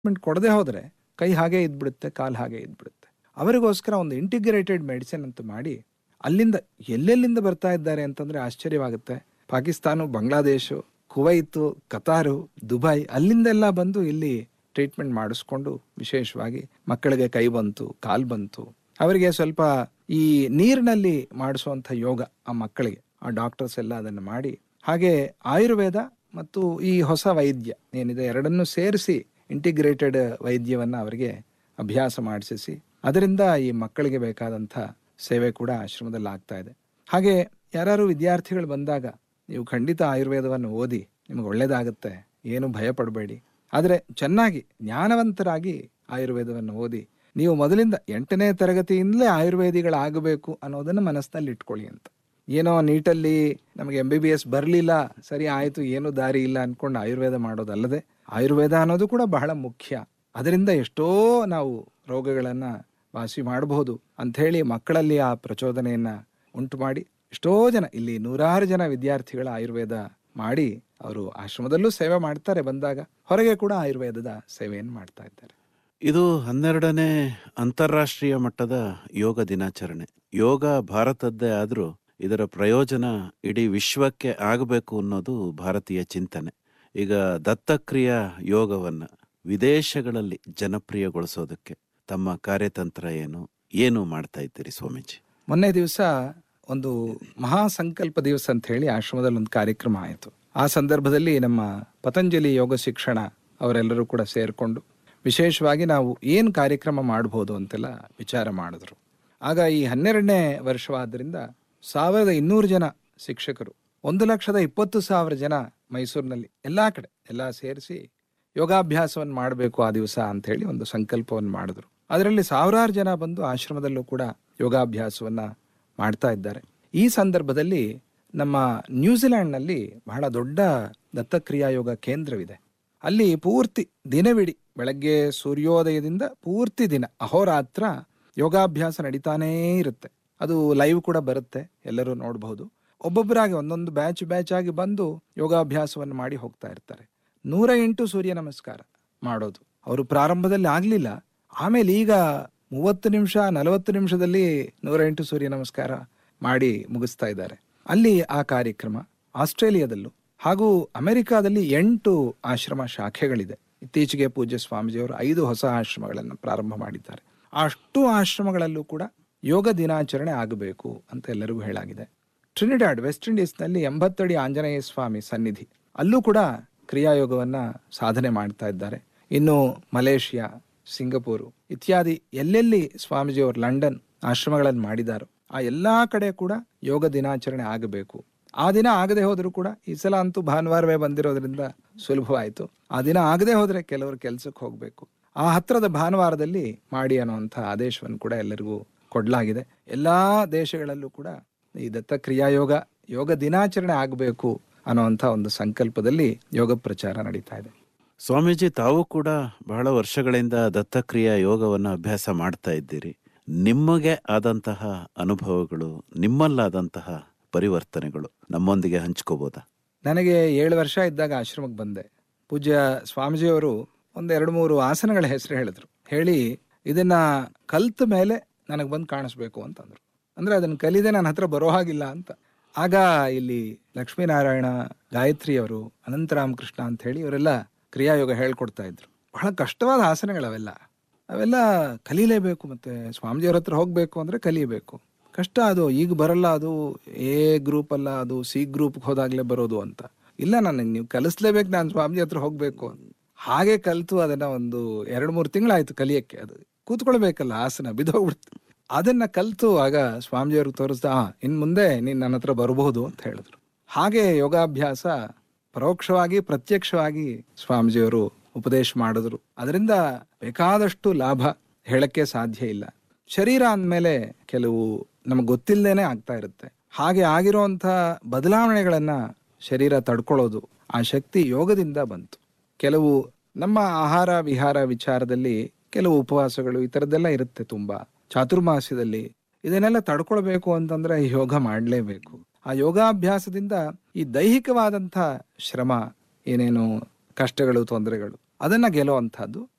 treatment ಕೊಡದೆ ಹೋದರೆ ಕೈ ಹಾಗೆ ಇದ್ಬಿಡುತ್ತೆ ಕಾಲು ಹಾಗೆ ಇದ್ಬಿಡುತ್ತೆ ಅವರಿಗೋಸ್ಕರ ಒಂದು ಇಂಟಿಗ್ರೇಟೆಡ್ ಮೆಡಿಸಿನ್ ಅಂತ ಮಾಡಿ ಅಲ್ಲಿಂದ ಎಲ್ಲೆಲ್ಲಿಂದ ಬರ್ತಾ ಇದ್ದಾರೆ ಅಂತಂದ್ರೆ ಆಶ್ಚರ್ಯವಾಗುತ್ತೆ Pakistan Bangladesh Kuwait Qatar Dubai ಅಲ್ಲಿಂದೆಲ್ಲ ಬಂದು ಇಲ್ಲಿ ಟ್ರೀಟ್ಮೆಂಟ್ ಮಾಡಿಸ್ಕೊಂಡು ವಿಶೇಷವಾಗಿ ಮಕ್ಕಳಿಗೆ ಕೈ ಬಂತು ಕಾಲು ಬಂತು ಅವರಿಗೆ ಸ್ವಲ್ಪ ಈ ನೀರಿನಲ್ಲಿ ಮಾಡಿಸುವಂಥ ಯೋಗ ಆ ಮಕ್ಕಳಿಗೆ ಆ ಡಾಕ್ಟರ್ಸ್ ಎಲ್ಲ ಅದನ್ನು ಮಾಡಿ ಹಾಗೆ ಆಯುರ್ವೇದ ಮತ್ತು ಈ ಹೊಸ ವೈದ್ಯ ಏನಿದೆ ಎರಡನ್ನೂ ಸೇರಿಸಿ ಇಂಟಿಗ್ರೇಟೆಡ್ ವೈದ್ಯವನ್ನು ಅವರಿಗೆ ಅಭ್ಯಾಸ ಮಾಡಿಸಿ ಅದರಿಂದ ಈ ಮಕ್ಕಳಿಗೆ ಬೇಕಾದಂಥ ಸೇವೆ ಕೂಡ ಆಶ್ರಮದಲ್ಲಿ ಆಗ್ತಾ ಇದೆ ಹಾಗೆ ಯಾರು ವಿದ್ಯಾರ್ಥಿಗಳು ಬಂದಾಗ ನೀವು ಖಂಡಿತ ಆಯುರ್ವೇದವನ್ನು ಓದಿ ನಿಮಗೆ ಒಳ್ಳೇದಾಗುತ್ತೆ ಏನು ಭಯ ಪಡಬೇಡಿ ಆದರೆ ಚೆನ್ನಾಗಿ ಜ್ಞಾನವಂತರಾಗಿ ಆಯುರ್ವೇದವನ್ನು ಓದಿ ನೀವು ಮೊದಲಿಂದ ಎಂಟನೇ ತರಗತಿಯಿಂದಲೇ ಆಯುರ್ವೇದಿಗಳಾಗಬೇಕು ಅನ್ನೋದನ್ನು ಮನಸ್ಸಿನಲ್ಲಿ ಇಟ್ಕೊಳ್ಳಿ ಅಂತ ಏನೋ ನೀಟಲ್ಲಿ ನಮಗೆ ಎಂ ಬಿ ಬಿ ಎಸ್ ಬರಲಿಲ್ಲ ಸರಿ ಆಯಿತು ಏನು ದಾರಿ ಇಲ್ಲ ಅನ್ಕೊಂಡು ಆಯುರ್ವೇದ ಮಾಡೋದಲ್ಲದೆ ಆಯುರ್ವೇದ ಅನ್ನೋದು ಕೂಡ ಬಹಳ ಮುಖ್ಯ ಅದರಿಂದ ಎಷ್ಟೋ ನಾವು ರೋಗಗಳನ್ನು ವಾಸಿ ಮಾಡಬಹುದು ಅಂಥೇಳಿ ಮಕ್ಕಳಲ್ಲಿ ಆ ಪ್ರಚೋದನೆಯನ್ನು ಉಂಟು ಮಾಡಿ ಎಷ್ಟೋ ಜನ ಇಲ್ಲಿ ನೂರಾರು ಜನ ವಿದ್ಯಾರ್ಥಿಗಳ ಆಯುರ್ವೇದ ಮಾಡಿ ಅವರು ಆಶ್ರಮದಲ್ಲೂ ಸೇವೆ ಮಾಡ್ತಾರೆ ಬಂದಾಗ ಹೊರಗೆ ಕೂಡ ಆಯುರ್ವೇದದ ಸೇವೆಯನ್ನು ಮಾಡ್ತಾ ಇದ್ದಾರೆ ಇದು ಹನ್ನೆರಡನೇ ಅಂತಾರಾಷ್ಟ್ರೀಯ ಮಟ್ಟದ ಯೋಗ ದಿನಾಚರಣೆ ಯೋಗ ಭಾರತದ್ದೇ ಆದರೂ ಇದರ ಪ್ರಯೋಜನ ಇಡೀ ವಿಶ್ವಕ್ಕೆ ಆಗಬೇಕು ಅನ್ನೋದು ಭಾರತೀಯ ಚಿಂತನೆ ಈಗ ದತ್ತಕ್ರಿಯಾ ಯೋಗವನ್ನು ವಿದೇಶಗಳಲ್ಲಿ ಜನಪ್ರಿಯಗೊಳಿಸೋದಕ್ಕೆ ತಮ್ಮ ಕಾರ್ಯತಂತ್ರ ಏನು ಏನು ಮಾಡ್ತಾ ಇದ್ದೀರಿ ಸ್ವಾಮೀಜಿ ಮೊನ್ನೆ ದಿವಸ ಒಂದು ಮಹಾ ಸಂಕಲ್ಪ ದಿವಸ ಅಂತ ಹೇಳಿ ಆಶ್ರಮದಲ್ಲಿ ಒಂದು ಕಾರ್ಯಕ್ರಮ ಆಯಿತು ಆ ಸಂದರ್ಭದಲ್ಲಿ ನಮ್ಮ ಪತಂಜಲಿ ಯೋಗ ಶಿಕ್ಷಣ ಅವರೆಲ್ಲರೂ ಕೂಡ ಸೇರಿಕೊಂಡು ವಿಶೇಷವಾಗಿ ನಾವು ಏನು ಕಾರ್ಯಕ್ರಮ ಮಾಡ್ಬೋದು ಅಂತೆಲ್ಲ ವಿಚಾರ ಮಾಡಿದ್ರು ಆಗ ಈ ಹನ್ನೆರಡನೇ ವರ್ಷವಾದ್ದರಿಂದ ಸಾವಿರದ ಇನ್ನೂರು ಜನ ಶಿಕ್ಷಕರು ಒಂದು ಲಕ್ಷದ ಇಪ್ಪತ್ತು ಸಾವಿರ ಜನ ಮೈಸೂರಿನಲ್ಲಿ ಎಲ್ಲ ಕಡೆ ಎಲ್ಲ ಸೇರಿಸಿ ಯೋಗಾಭ್ಯಾಸವನ್ನು ಮಾಡಬೇಕು ಆ ದಿವಸ ಅಂತ ಹೇಳಿ ಒಂದು ಸಂಕಲ್ಪವನ್ನು ಮಾಡಿದ್ರು ಅದರಲ್ಲಿ ಸಾವಿರಾರು ಜನ ಬಂದು ಆಶ್ರಮದಲ್ಲೂ ಕೂಡ ಯೋಗಾಭ್ಯಾಸವನ್ನ ಮಾಡ್ತಾ ಇದ್ದಾರೆ ಈ ಸಂದರ್ಭದಲ್ಲಿ ನಮ್ಮ ನ್ಯೂಜಿಲೆಂಡ್ನಲ್ಲಿ ಬಹಳ ದೊಡ್ಡ ದತ್ತಕ್ರಿಯಾ ಯೋಗ ಕೇಂದ್ರವಿದೆ ಅಲ್ಲಿ ಪೂರ್ತಿ ದಿನವಿಡೀ ಬೆಳಗ್ಗೆ ಸೂರ್ಯೋದಯದಿಂದ ಪೂರ್ತಿ ದಿನ ಅಹೋರಾತ್ರ ಯೋಗಾಭ್ಯಾಸ ನಡೀತಾನೇ ಇರುತ್ತೆ ಅದು ಲೈವ್ ಕೂಡ ಬರುತ್ತೆ ಎಲ್ಲರೂ ನೋಡಬಹುದು ಒಬ್ಬೊಬ್ಬರಾಗಿ ಒಂದೊಂದು ಬ್ಯಾಚ್ ಬ್ಯಾಚ್ ಆಗಿ ಬಂದು ಯೋಗಾಭ್ಯಾಸವನ್ನು ಮಾಡಿ ಹೋಗ್ತಾ ಇರ್ತಾರೆ ನೂರ ಎಂಟು ಸೂರ್ಯ ನಮಸ್ಕಾರ ಮಾಡೋದು ಅವರು ಪ್ರಾರಂಭದಲ್ಲಿ ಆಗಲಿಲ್ಲ ಆಮೇಲೆ ಈಗ ಮೂವತ್ತು ನಿಮಿಷ ನಲವತ್ತು ನಿಮಿಷದಲ್ಲಿ ನೂರ ಎಂಟು ಸೂರ್ಯ ನಮಸ್ಕಾರ ಮಾಡಿ ಮುಗಿಸ್ತಾ ಇದ್ದಾರೆ ಅಲ್ಲಿ ಆ ಕಾರ್ಯಕ್ರಮ ಆಸ್ಟ್ರೇಲಿಯಾದಲ್ಲೂ ಹಾಗೂ ಅಮೆರಿಕಾದಲ್ಲಿ ಎಂಟು ಆಶ್ರಮ ಶಾಖೆಗಳಿದೆ ಇತ್ತೀಚೆಗೆ ಪೂಜ್ಯ ಸ್ವಾಮೀಜಿಯವರು ಐದು ಹೊಸ ಆಶ್ರಮಗಳನ್ನು ಪ್ರಾರಂಭ ಮಾಡಿದ್ದಾರೆ ಅಷ್ಟು ಆಶ್ರಮಗಳಲ್ಲೂ ಕೂಡ ಯೋಗ ದಿನಾಚರಣೆ ಆಗಬೇಕು ಅಂತ ಎಲ್ಲರಿಗೂ ಹೇಳಾಗಿದೆ ಟ್ರಿನಿಡಾಡ್ ವೆಸ್ಟ್ ಇಂಡೀಸ್ನಲ್ಲಿ ಎಂಬತ್ತಡಿ ಆಂಜನೇಯ ಸ್ವಾಮಿ ಸನ್ನಿಧಿ ಅಲ್ಲೂ ಕೂಡ ಕ್ರಿಯಾಯೋಗವನ್ನ ಸಾಧನೆ ಮಾಡ್ತಾ ಇದ್ದಾರೆ ಇನ್ನು ಮಲೇಷಿಯಾ ಸಿಂಗಪೂರು ಇತ್ಯಾದಿ ಎಲ್ಲೆಲ್ಲಿ ಸ್ವಾಮೀಜಿಯವರು ಲಂಡನ್ ಆಶ್ರಮಗಳನ್ನು ಮಾಡಿದಾರೋ ಆ ಎಲ್ಲಾ ಕಡೆ ಕೂಡ ಯೋಗ ದಿನಾಚರಣೆ ಆಗಬೇಕು ಆ ದಿನ ಆಗದೆ ಹೋದರೂ ಕೂಡ ಈ ಸಲ ಅಂತೂ ಭಾನುವಾರವೇ ಬಂದಿರೋದ್ರಿಂದ ಸುಲಭವಾಯಿತು ಆ ದಿನ ಆಗದೆ ಹೋದ್ರೆ ಕೆಲವರು ಕೆಲಸಕ್ಕೆ ಹೋಗಬೇಕು ಆ ಹತ್ರದ ಭಾನುವಾರದಲ್ಲಿ ಮಾಡಿ ಅನ್ನುವಂಥ ಆದೇಶವನ್ನು ಕೂಡ ಎಲ್ಲರಿಗೂ ಕೊಡಲಾಗಿದೆ ಎಲ್ಲಾ ದೇಶಗಳಲ್ಲೂ ಕೂಡ ಈ ದತ್ತ ಕ್ರಿಯಾಯೋಗ ಯೋಗ ದಿನಾಚರಣೆ ಆಗಬೇಕು ಅನ್ನುವಂಥ ಒಂದು ಸಂಕಲ್ಪದಲ್ಲಿ ಯೋಗ ಪ್ರಚಾರ ನಡೀತಾ ಇದೆ ಸ್ವಾಮೀಜಿ ತಾವು ಕೂಡ ಬಹಳ ವರ್ಷಗಳಿಂದ ದತ್ತಕ್ರಿಯಾ ಯೋಗವನ್ನು ಅಭ್ಯಾಸ ಮಾಡ್ತಾ ಇದ್ದೀರಿ ನಿಮಗೆ ಆದಂತಹ ಅನುಭವಗಳು ನಿಮ್ಮಲ್ಲಾದಂತಹ ಪರಿವರ್ತನೆಗಳು ನಮ್ಮೊಂದಿಗೆ ಹಂಚ್ಕೋಬೋದಾ ನನಗೆ ಏಳು ವರ್ಷ ಇದ್ದಾಗ ಆಶ್ರಮಕ್ಕೆ ಬಂದೆ ಪೂಜ್ಯ ಸ್ವಾಮೀಜಿಯವರು ಒಂದು ಎರಡು ಮೂರು ಆಸನಗಳ ಹೆಸರು ಹೇಳಿದ್ರು ಹೇಳಿ ಇದನ್ನ ಕಲ್ತ ಮೇಲೆ ನನಗೆ ಬಂದು ಕಾಣಿಸ್ಬೇಕು ಅಂತಂದ್ರು ಅಂದ್ರೆ ಅದನ್ನ ಕಲಿದೆ ನನ್ನ ಹತ್ರ ಬರೋ ಹಾಗಿಲ್ಲ ಅಂತ ಆಗ ಇಲ್ಲಿ ಲಕ್ಷ್ಮೀನಾರಾಯಣ ಗಾಯತ್ರಿಯವರು ಅನಂತರಾಮಕೃಷ್ಣ ಅಂತ ಹೇಳಿ ಇವರೆಲ್ಲ ಕ್ರಿಯಾಯೋಗ ಹೇಳ್ಕೊಡ್ತಾ ಇದ್ರು ಬಹಳ ಕಷ್ಟವಾದ ಆಸನಗಳವೆಲ್ಲ ಅವೆಲ್ಲ ಕಲೀಲೇಬೇಕು ಮತ್ತೆ ಸ್ವಾಮೀಜಿಯವ್ರ ಹತ್ರ ಹೋಗ್ಬೇಕು ಅಂದ್ರೆ ಕಲಿಯಬೇಕು ಕಷ್ಟ ಅದು ಈಗ ಬರಲ್ಲ ಅದು ಎ ಗ್ರೂಪ್ ಅಲ್ಲ ಅದು ಸಿ ಗ್ರೂಪ್ ಹೋದಾಗ್ಲೇ ಬರೋದು ಅಂತ ಇಲ್ಲ ನನಗೆ ನೀವು ಕಲಿಸ್ಲೇಬೇಕು ನಾನು ಸ್ವಾಮೀಜಿ ಹತ್ರ ಹೋಗ್ಬೇಕು ಹಾಗೆ ಕಲ್ತು ಅದನ್ನ ಒಂದು ಎರಡು ಮೂರು ತಿಂಗಳಾಯ್ತು ಕಲಿಯಕ್ಕೆ ಅದು ಕೂತ್ಕೊಳ್ಬೇಕಲ್ಲ ಆಸನ ಬಿದ್ದೋಗ್ಬಿಡ್ತು ಅದನ್ನ ಕಲ್ತು ಆಗ ಸ್ವಾಮೀಜಿಯವ್ರಿಗೆ ತೋರಿಸ್ದ ಆ ಇನ್ ಮುಂದೆ ನೀನ್ ನನ್ನ ಹತ್ರ ಬರಬಹುದು ಅಂತ ಹೇಳಿದ್ರು ಹಾಗೆ ಯೋಗಾಭ್ಯಾಸ ಪರೋಕ್ಷವಾಗಿ ಪ್ರತ್ಯಕ್ಷವಾಗಿ ಸ್ವಾಮೀಜಿಯವರು ಉಪದೇಶ ಮಾಡಿದ್ರು ಅದರಿಂದ ಬೇಕಾದಷ್ಟು ಲಾಭ ಹೇಳಕ್ಕೆ ಸಾಧ್ಯ ಇಲ್ಲ ಶರೀರ ಅಂದಮೇಲೆ ಕೆಲವು ನಮಗೆ ಗೊತ್ತಿಲ್ಲದೇನೆ ಆಗ್ತಾ ಇರುತ್ತೆ ಹಾಗೆ ಆಗಿರುವಂಥ ಬದಲಾವಣೆಗಳನ್ನ ಶರೀರ ತಡ್ಕೊಳ್ಳೋದು ಆ ಶಕ್ತಿ ಯೋಗದಿಂದ ಬಂತು ಕೆಲವು ನಮ್ಮ ಆಹಾರ ವಿಹಾರ ವಿಚಾರದಲ್ಲಿ ಕೆಲವು ಉಪವಾಸಗಳು ಈ ಥರದ್ದೆಲ್ಲ ಇರುತ್ತೆ ತುಂಬಾ ಚಾತುರ್ಮಾಸ್ಯದಲ್ಲಿ ಇದನ್ನೆಲ್ಲ ತಡ್ಕೊಳ್ಬೇಕು ಅಂತಂದ್ರೆ ಯೋಗ ಮಾಡಲೇಬೇಕು ಆ ಯೋಗಾಭ್ಯಾಸದಿಂದ ಈ ದೈಹಿಕವಾದಂಥ ಶ್ರಮ ಏನೇನು ಕಷ್ಟಗಳು ತೊಂದರೆಗಳು ಅದನ್ನ ಗೆಲ್ಲುವಂಥದ್ದು